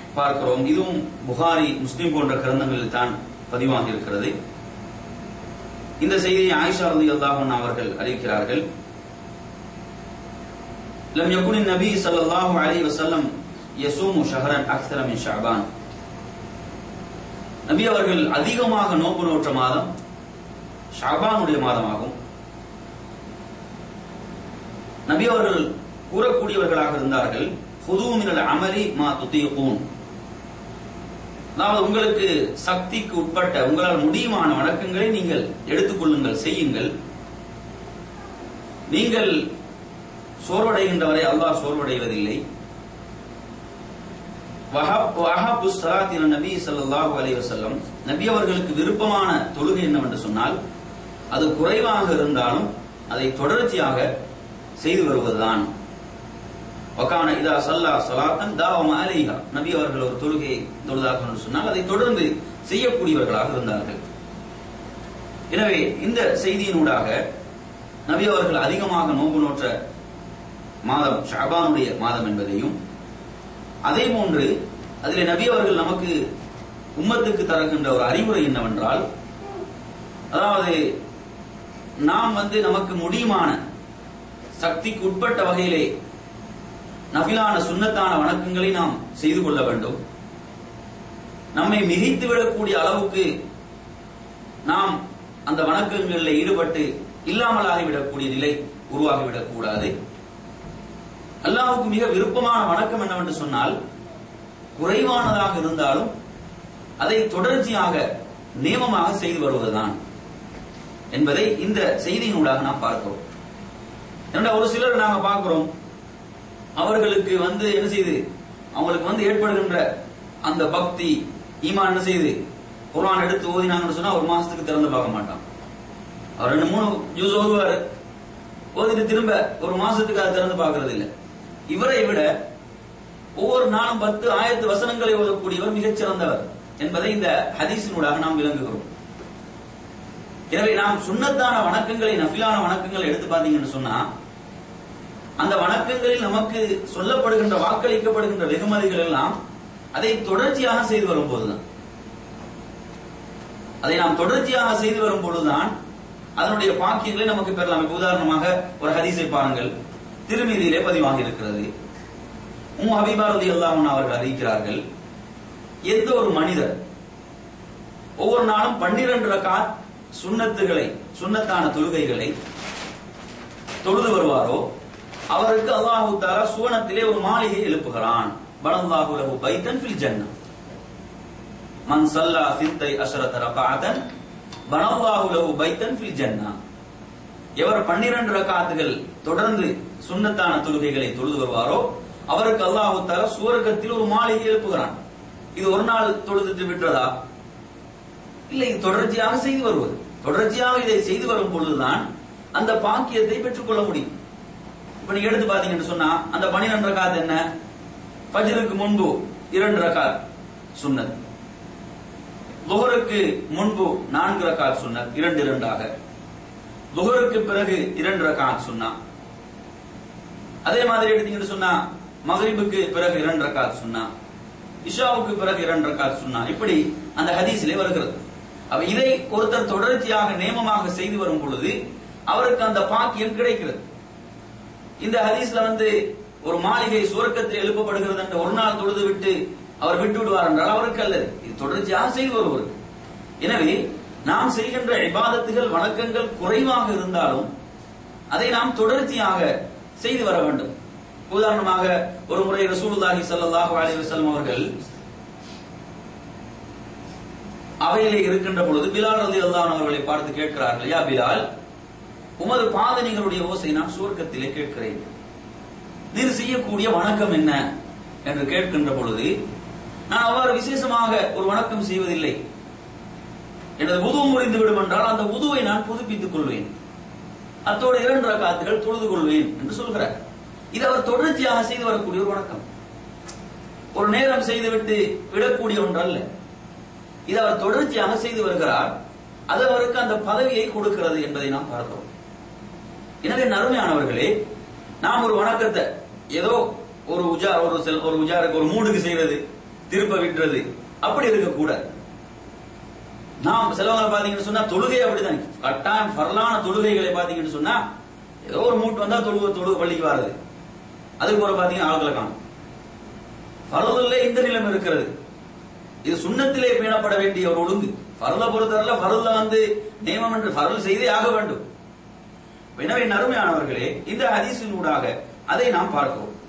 பார்க்கிறோம் இதுவும் புகாரி முஸ்லிம் போன்ற கிரந்தங்களில் தான் பதிவாகி இருக்கிறது இந்த செய்தியை ஆயிஷா ரலியல்லாஹு அன்ஹா அவர்கள் அறிவிக்கிறார்கள் لم يكن النبي صلى الله عليه وسلم يصوم شهرا اكثر من شعبان நபி அவர்கள் அதிகமாக நோன்பு நோற்ற மாதம் ஷாபானுடைய மாதமாகும் நபி அவர்கள் கூறக்கூடியவர்களாக இருந்தார்கள் புது மினல் அமலி மா துத்தியகூன் அதாவது உங்களுக்கு சக்திக்கு உட்பட்ட உங்களால் முடியுமான வணக்கங்களை நீங்கள் எடுத்துக்கொள்ளுங்கள் செய்யுங்கள் நீங்கள் சோர்வடைகின்றவரை அல்லாஹ் சோர்வடைவதில்லை வஹாபு சலாத்தின நபி ஸல்லல்லாஹு அலைஹி வஸல்லம் நபி அவர்களுக்கு விருப்பமான தொழுகை என்னவென்று சொன்னால் அது குறைவாக இருந்தாலும் அதை தொடர்ச்சியாக செய்து வருவதுதான் வக்கான இதா சல்லா சலாத்தன் தாவம் அலைஹா நபி அவர்கள் ஒரு தொழுகையை தொழுதாக என்று சொன்னால் அதை தொடர்ந்து செய்யக்கூடியவர்களாக இருந்தார்கள் எனவே இந்த செய்தியினூடாக நபி அவர்கள் அதிகமாக நோன்பு நோற்ற மாதம் ஷாபானுடைய மாதம் என்பதையும் அதே போன்று அதிலே நபி அவர்கள் நமக்கு உம்மத்துக்கு தருகின்ற ஒரு அறிவுரை என்னவென்றால் அதாவது நாம் வந்து நமக்கு முடியுமான சக்திக்கு உட்பட்ட வகையிலே நபிலான சுண்ணத்தான வணக்கங்களை நாம் செய்து கொள்ள வேண்டும் நம்மை மிகைத்து விடக்கூடிய அளவுக்கு நாம் அந்த வணக்கங்களில் ஈடுபட்டு இல்லாமலாகிவிடக்கூடிய நிலை உருவாகிவிடக் கூடாது அல்லாஹ்வுக்கு மிக விருப்பமான வணக்கம் என்னவென்று சொன்னால் குறைவானதாக இருந்தாலும் அதை தொடர்ச்சியாக நியமமாக செய்து வருவதுதான் என்பதை இந்த செய்தியினூடாக நாம் பார்க்கிறோம் ஏன்னா ஒரு சிலர் நாங்க பார்க்கிறோம் அவர்களுக்கு வந்து என்ன செய்யுது அவங்களுக்கு வந்து ஏற்படுகின்ற அந்த பக்தி ஈமான் என்ன செய்யுது குர்ஆன் எடுத்து ஓதினாங்கன்னு சொன்னா ஒரு மாசத்துக்கு திறந்து பார்க்க மாட்டான் அவர் ரெண்டு மூணு ஜூஸ் ஓதுவாரு ஓதிட்டு திரும்ப ஒரு மாசத்துக்கு அதை திறந்து பார்க்கறது இல்லை இவரை விட ஒவ்வொரு நாளும் பத்து ஆயிரத்து வசனங்களை ஓதக்கூடியவர் மிகச் சிறந்தவர் என்பதை இந்த ஹதீஸினூடாக நாம் விளங்குகிறோம் எனவே நாம் சுண்ணத்தான வணக்கங்களை நஃபிலான வணக்கங்களை எடுத்து பார்த்தீங்கன்னு சொன்னா அந்த வணக்கங்களில் நமக்கு சொல்லப்படுகின்ற வாக்களிக்கப்படுகின்ற வெகுமதிகள் எல்லாம் அதை தொடர்ச்சியாக செய்து வரும்போதுதான் அதை நாம் தொடர்ச்சியாக செய்து வரும் பொழுதுதான் அதனுடைய பாக்கியங்களை நமக்கு பெறலாம் இப்ப உதாரணமாக ஒரு ஹதீஸை பாருங்கள் திருமீதியிலே பதிவாகி இருக்கிறது உம் ஹபீபா ரதி அல்லாமன் அவர்கள் அறிவிக்கிறார்கள் எந்த ஒரு மனிதர் ஒவ்வொரு நாளும் பன்னிரண்டு ரகாத் சுண்ணத்துகளை சுண்ணத்தான தொழுகைகளை தொழுது வருவாரோ அவருக்கு அல்லாஹு தாலா சுவனத்திலே ஒரு மாளிகை எழுப்புகிறான் பனல்லாஹு லஹு பைத்தன் ஃபில் ஜன்னah மன் சல்லா சித்தை அஷரத ரகாதன் பனல்லாஹு லஹு பைத்தன் ஃபில் ஜன்னah எவர் பன்னிரண்டு ரகாத்துகள் தொடர்ந்து சுண்ணத்தான தொழுகைகளை தொழுது வருவாரோ அவருக்கு அல்லாஹு தாலா சுவர்க்கத்தில் ஒரு மாளிகை எழுப்புகிறான் இது ஒரு நாள் தொழுதுட்டு விட்டுறதா இல்லை இது தொடர்ச்சியாக செய்து வருவது தொடர்ச்சியாக இதை செய்து வரும் பொழுதுதான் அந்த பாக்கியத்தை பெற்றுக்கொள்ள முடியும் இப்ப நீங்க எடுத்து பாத்தீங்கன்னு சொன்னா அந்த பனிரெண்டு ரகாத் என்ன ஃபஜ்ருக்கு முன்பு இரண்டு ரகாத் சுன்னத் லுஹருக்கு முன்பு நான்கு ரகாத் சுன்னத் இரண்டு இரண்டாக லுஹருக்கு பிறகு இரண்டு ரகாத் சுன்னா அதே மாதிரி எடுத்தீங்கன்னு சொன்னா மகரிபுக்கு பிறகு இரண்டு ரகாத் சுன்னா இஷாவுக்கு பிறகு இரண்டு ரகாத் சுன்னா இப்படி அந்த ஹதீஸிலே வருகிறது அப்ப இதை ஒருத்தர் தொடர்ச்சியாக நியமமாக செய்து வரும் பொழுது அவருக்கு அந்த பாக்கியம் கிடைக்கிறது இந்த ஹதீஸ்ல வந்து ஒரு மாளிகை சுவர்க்கத்தில் எழுப்பப்படுகிறது என்று ஒரு நாள் தொழுது விட்டு அவர் விட்டு விடுவார் என்றால் அவருக்கு அல்ல இது தொடர்ச்சியாக செய்து வருவது எனவே நாம் செய்கின்ற இபாதத்துகள் வணக்கங்கள் குறைவாக இருந்தாலும் அதை நாம் தொடர்ச்சியாக செய்து வர வேண்டும் உதாரணமாக ஒரு முறை ரசூலுல்லாஹி ஸல்லல்லாஹு அலைஹி வஸல்லம் அவர்கள் அவையிலே இருக்கின்ற பொழுது பிலால் ரலியல்லாஹு அவர்களை பார்த்து கேட்கிறார்கள் யா பிலால் உமது பாதனைகளுடைய ஓசை நான் சுவர்க்கத்திலே கேட்கிறேன் நீர் செய்யக்கூடிய வணக்கம் என்ன என்று கேட்கின்ற பொழுது நான் அவ்வாறு விசேஷமாக ஒரு வணக்கம் செய்வதில்லை எனது உதுவு முறிந்து விடும் என்றால் அந்த உதுவை நான் புதுப்பித்துக் கொள்வேன் அத்தோடு இரண்டு ரகாத்துகள் தொழுது கொள்வேன் என்று சொல்கிறார் இது அவர் தொடர்ச்சியாக செய்து வரக்கூடிய ஒரு வணக்கம் ஒரு நேரம் செய்துவிட்டு விடக்கூடிய ஒன்றல்ல இது அவர் தொடர்ச்சியாக செய்து வருகிறார் அது அவருக்கு அந்த பதவியை கொடுக்கிறது என்பதை நாம் பார்க்கிறோம் எனவே நறுமையானவர்களே நாம் ஒரு வணக்கத்தை ஏதோ ஒரு உஜா ஒரு செல் ஒரு உஜாருக்கு ஒரு மூடுக்கு செய்வது திருப்ப விட்டுறது அப்படி இருக்கக்கூடாது நாம் சிலவங்க பாத்தீங்கன்னு சொன்னா தொழுகை அப்படிதான் கட்டாயம் பரலான தொழுகைகளை பாத்தீங்கன்னு சொன்னா ஏதோ ஒரு மூட்டு வந்தா தொழுக தொழுக பள்ளிக்கு வர்றது அதுக்கு ஒரு பாத்தீங்கன்னா ஆட்களை காணும் பரவல்ல இந்த நிலைமை இருக்கிறது இது சுண்ணத்திலே பேணப்பட வேண்டிய ஒரு ஒழுங்கு பரல பொறுத்தவரையில பரல்ல வந்து நியமம் என்று பரல் செய்தே ஆக வேண்டும் எனவே நறுமையானவர்களே இந்த ஹதீஸின் ஊடாக அதை நாம் பார்க்கிறோம்